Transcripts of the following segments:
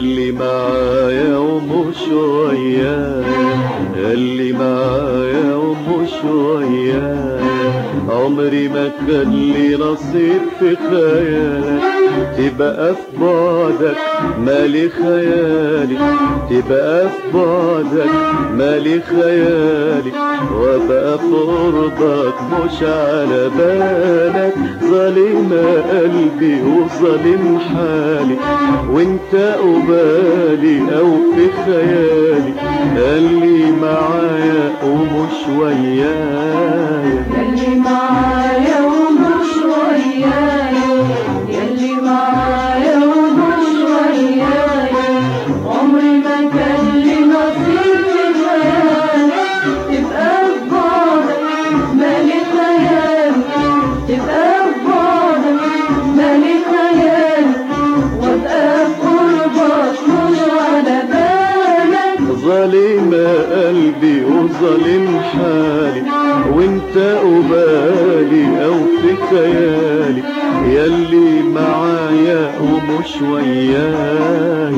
اللي معايا ومش ويايا اللي معايا ومش ويايا عمري ما كان لي نصيب في خيالك تبقى في بعدك مالي خيالي تبقى في بعدك مالي خيالي وابقى في قربك مش على بالك ظالم قلبي وظالم حالي وانت قبالي او في خيالي اللي معايا ومش ويايا يلي معايا ومش ويايا يلي معايا ومش ويايا عمري ما كان لي نصيب في خيالك تبقى في بعدك مالي خيالك تبقى في بعدك مالي خيالك وابقى في قربك مش على بالك ظالم قلبي وظالم حالي وانت قبالي او في خيالي يلي معايا ومش ويايا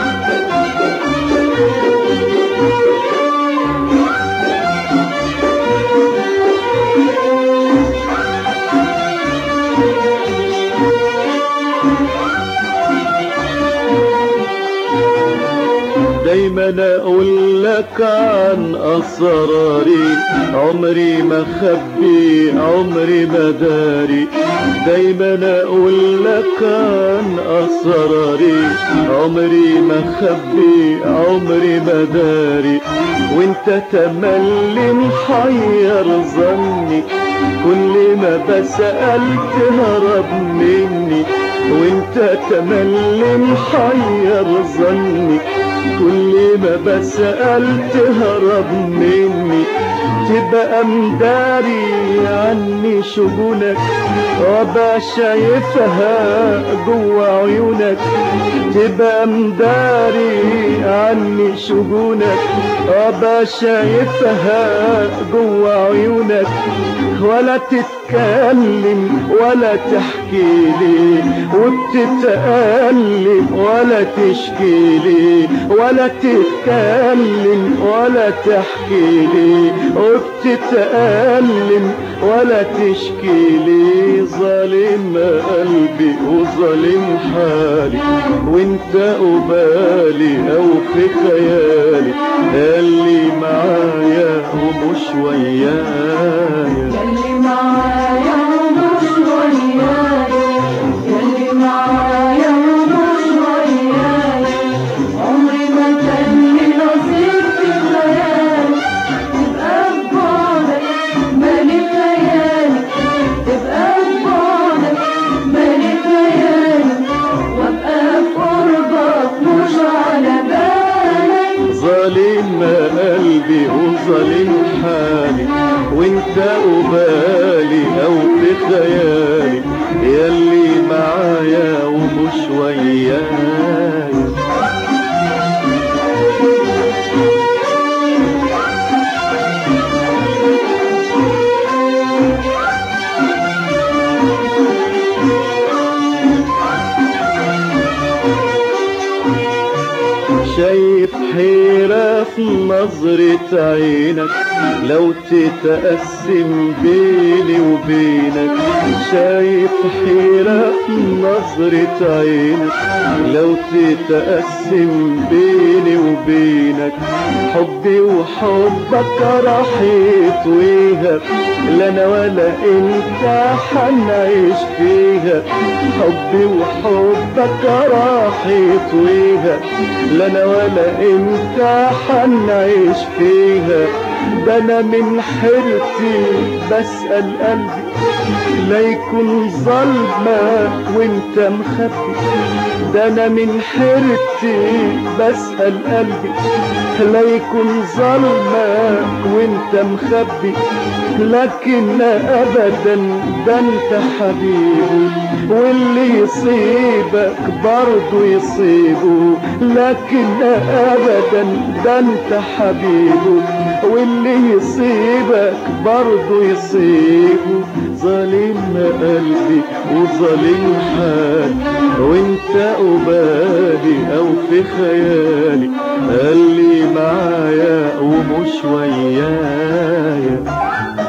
دايما اقول لك عن اسراري عمري ما خبي عمري ما داري دايما اقول لك عن اسراري عمري ما خبي عمري ما داري وانت تملي محير ظني كل ما بسأل تهرب مني وانت تملي محير ظني كل ما بسأل تهرب مني تبقى مداري عني شجونك وابقى شايفها جوا عيونك تبقى مداري عني شجونك وابقى شايفها جوا عيونك ولا تتكلم ولا تحكي لي وبتتألم ولا تشكي لي ولا تتكلم ولا تحكي لي وبتتألم ولا تشكي لي ظالم قلبي وظالم حالي وانت قبالي او في خيالي اللي معايا ومش ويايا يلي معايا ومش ويايا يلي معايا ومش ويايا عمري ما كان لي نصيب في خيالك تبقى في بعدك مالي خيالك تبقى في بعدك مالي خيالك وابقى في قربك مش على بالك ظالم قلبي وظالم حالي وانت قبالي او في خيالي يلي معايا ومش ويايا شايف حيرة في نظرة عينك لو تتقسم بيني وبينك شايف حيرة في نظرة عينك لو تتقسم بيني وبينك حبي وحبك راح يطويها لا انا ولا انت حنعيش فيها حبي وحبك راح يطويها لا انا ولا انت حنعيش فيها ده انا من حيرتي بسأل قلبي لا يكون ظلمك وانت مخبي ده انا من حيرتي بسأل قلبي لا يكون ظلمك وانت مخبي لكن ابدا ده انت حبيبي واللي يصيبك برضه يصيبه لكن ابدا ده انت حبيبه واللي يصيبك برضه يصيبه ظالم قلبي وظالم حالي وانت قبالي او في خيالي قال لي معايا ومش ويايا